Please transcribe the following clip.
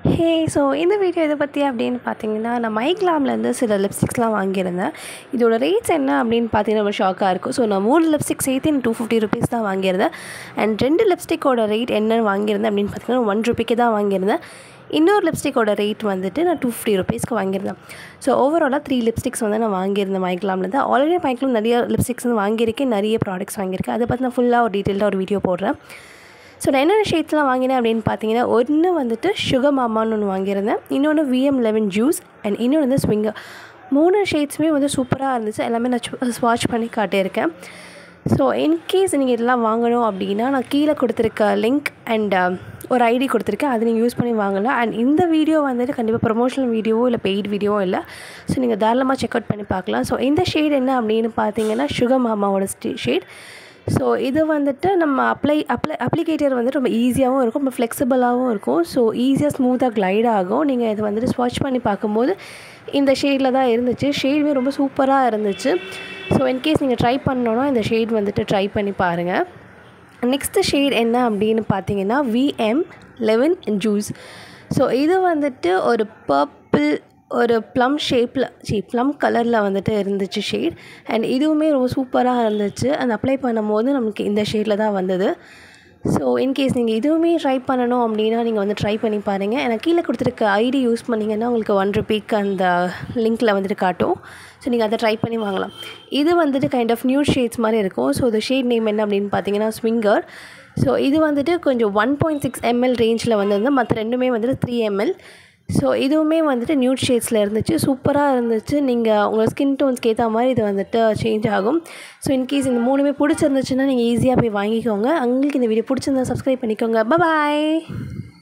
ஹே so இந்த video இதை பற்றி அப்படின்னு பார்த்தீங்கன்னா நான் மைக்லாம்லேருந்து சில லிப்ஸ்டிக்ஸ்லாம் வாங்கியிருந்தேன் இதோட ரேட்ஸ் என்ன அப்படின்னு பார்த்தீங்கன்னா ரொம்ப ஷாக்காக இருக்கும் ஸோ நான் மூணு லிப்ஸ்டிக் சேர்த்து எனக்கு டூ ஃபிஃப்டி ருபீஸ் தான் வாங்கியிருந்தேன் அண்ட் ரெண்டு லிப்ஸ்டிக்கோட ரேட் என்னன்னு வாங்கியிருந்தேன் அப்படின்னு பார்த்தீங்கன்னா ஒன் ருபிக்கு தான் வாங்கியிருந்தேன் இன்னொரு லிப்ஸ்டிக்கோட ரேட் வந்துட்டு நான் டூ ஃபிஃப்டி ருபீஸ்க்கு வாங்கியிருந்தேன் ஸோ ஓவராலாக த்ரீ லிப்ஸ்டிக்ஸ் வந்து நான் வாங்கியிருந்தேன் மைக்லாம்லேருந்து ஆல்ரெடி மைக்லாம் நிறைய லிப்ஸ்டிக்ஸ் வந்து வாங்கியிருக்கேன் நிறைய ப்ராடக்ட்ஸ் வாங்கியிருக்கேன் அதை பற்றி நான் ஃபுல்லாக ஒரு டீட்டெயிலாக ஒரு வீடியோ போடுறேன் ஸோ நான் என்னென்ன ஷேட்ஸ்லாம் வாங்கினேன் அப்படின்னு பார்த்தீங்கன்னா ஒன்று வந்துட்டு சுகர் மாமான்னு ஒன்று வாங்கியிருந்தேன் இன்னொன்று விஎம் லெவன் ஜூஸ் அண்ட் இன்னொன்று வந்து ஸ்விங்கர் மூணு ஷேட்ஸுமே வந்து சூப்பராக இருந்துச்சு எல்லாமே நான் ஸ்வாட்ச் பண்ணி காட்டியிருக்கேன் ஸோ இன்கேஸ் நீங்கள் இதெல்லாம் வாங்கணும் அப்படின்னா நான் கீழே கொடுத்துருக்க லிங்க் அண்ட் ஒரு ஐடி கொடுத்துருக்கேன் அதை நீங்கள் யூஸ் பண்ணி வாங்கலாம் அண்ட் இந்த வீடியோ வந்துட்டு கண்டிப்பாக ப்ரொமோஷனல் வீடியோவோ இல்லை பெய்ட் வீடியோவோ இல்லை ஸோ நீங்கள் தாராளமாக செக் அவுட் பண்ணி பார்க்கலாம் ஸோ இந்த ஷேட் என்ன அப்படின்னு பார்த்தீங்கன்னா சுகர் மாமாவோட ஷேட் ஸோ இது வந்துட்டு நம்ம அப்ளை அப்ளை அப்ளிகேட்டர் வந்துட்டு ரொம்ப ஈஸியாகவும் இருக்கும் ரொம்ப ஃப்ளெக்சிபிளாகவும் இருக்கும் ஸோ ஈஸியாக ஸ்மூத்தாக க்ளைட் ஆகும் நீங்கள் இது வந்துட்டு ஸ்வாட்ச் பண்ணி பார்க்கும்போது இந்த ஷேடில் தான் இருந்துச்சு ஷேடுமே ரொம்ப சூப்பராக இருந்துச்சு ஸோ இன்கேஸ் நீங்கள் ட்ரை பண்ணணுன்னா இந்த ஷேட் வந்துட்டு ட்ரை பண்ணி பாருங்கள் நெக்ஸ்ட்டு ஷேட் என்ன அப்படின்னு பார்த்தீங்கன்னா விஎம் லெவன் ஜூஸ் ஸோ இது வந்துட்டு ஒரு பர்பிள் ஒரு ப்ளம் ஷேப்பில் சி ப்ளம் கலரில் வந்துட்டு இருந்துச்சு ஷேட் அண்ட் இதுவுமே ரொம்ப சூப்பராக இருந்துச்சு அந்த அப்ளை பண்ணும்போது நமக்கு இந்த ஷேடில் தான் வந்தது ஸோ இன்கேஸ் நீங்கள் இதுவுமே ட்ரை பண்ணணும் அப்படின்னா நீங்கள் வந்து ட்ரை பண்ணி பாருங்கள் எனக்கு கீழே கொடுத்துருக்க ஐடி யூஸ் பண்ணிங்கன்னா உங்களுக்கு ஒன் ருபீக்கு அந்த லிங்க்கில் வந்துட்டு காட்டும் ஸோ நீங்கள் அதை ட்ரை பண்ணி வாங்கலாம் இது வந்துட்டு கைண்ட் ஆஃப் நியூ ஷேட்ஸ் மாதிரி இருக்கும் ஸோ இந்த ஷேட் நேம் என்ன அப்படின்னு பார்த்தீங்கன்னா ஸ்விங்கர் ஸோ இது வந்துட்டு கொஞ்சம் ஒன் பாயிண்ட் சிக்ஸ் எம்எல் ரேஞ்சில் வந்திருந்து மற்ற ரெண்டுமே வந்துட்டு த்ரீ எம்எல் ஸோ இதுவுமே வந்துட்டு நியூட் ஷேட்ஸில் இருந்துச்சு சூப்பராக இருந்துச்சு நீங்கள் உங்கள் ஸ்கின் டோன்ஸ்க்கு ஏற்ற மாதிரி இது வந்துட்டு சேஞ்ச் ஆகும் ஸோ இன்கேஸ் இந்த மூணுமே பிடிச்சிருந்துச்சுன்னா நீங்கள் ஈஸியாக போய் வாங்கிக்கோங்க உங்களுக்கு இந்த வீடியோ பிடிச்சிருந்தா சப்ஸ்கிரைப் பண்ணிக்கோங்க பாய்